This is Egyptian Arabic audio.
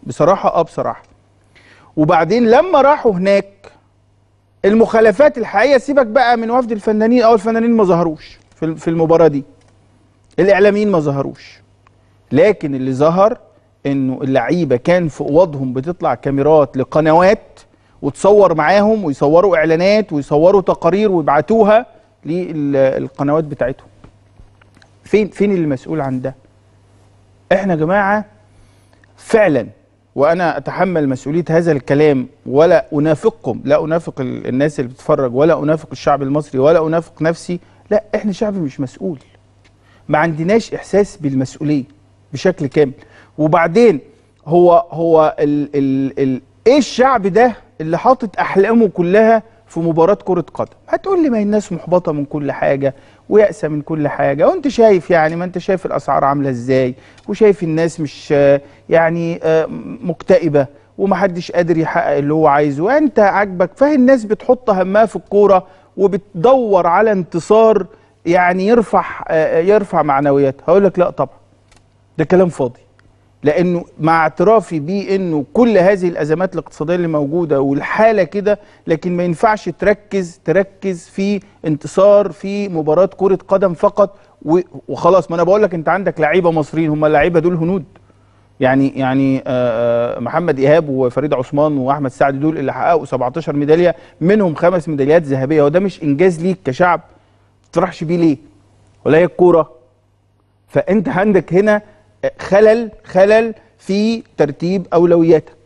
بصراحه اه بصراحه وبعدين لما راحوا هناك المخالفات الحقيقيه سيبك بقى من وفد الفنانين او الفنانين ما ظهروش في في المباراه دي الاعلاميين ما ظهروش لكن اللي ظهر انه اللعيبه كان في اوضهم بتطلع كاميرات لقنوات وتصور معاهم ويصوروا اعلانات ويصوروا تقارير ويبعتوها للقنوات بتاعتهم فين فين اللي مسؤول عن ده احنا يا جماعه فعلا وانا اتحمل مسؤوليه هذا الكلام ولا انافقكم لا انافق ال- الناس اللي بتتفرج ولا انافق الشعب المصري ولا انافق نفسي لا احنا شعب مش مسؤول ما عندناش احساس بالمسؤوليه بشكل كامل وبعدين هو هو ال ال ال ايه الشعب ده اللي حاطط احلامه كلها في مباراه كره قدم هتقول لي ما هي الناس محبطه من كل حاجه ويأسة من كل حاجه وانت شايف يعني ما انت شايف الاسعار عامله ازاي وشايف الناس مش آه، يعني آه، مكتئبه ومحدش قادر يحقق اللي هو عايزه انت عاجبك فهي الناس بتحط همها في الكوره وبتدور على انتصار يعني يرفع آه، يرفع معنوياتها هقول لك لا طبعا ده كلام فاضي لانه مع اعترافي بيه انه كل هذه الازمات الاقتصاديه اللي موجوده والحاله كده لكن ما ينفعش تركز تركز في انتصار في مباراه كره قدم فقط و- وخلاص ما انا بقول لك انت عندك لعيبه مصريين هم اللعيبه دول هنود يعني يعني آه، آه، محمد ايهاب وفريد عثمان واحمد سعد دول اللي حققوا 17 ميداليه منهم خمس ميداليات ذهبيه وده مش انجاز ليك كشعب ما تفرحش بيه ليه ولا هي الكوره فانت عندك هنا خلل خلل في ترتيب اولوياتك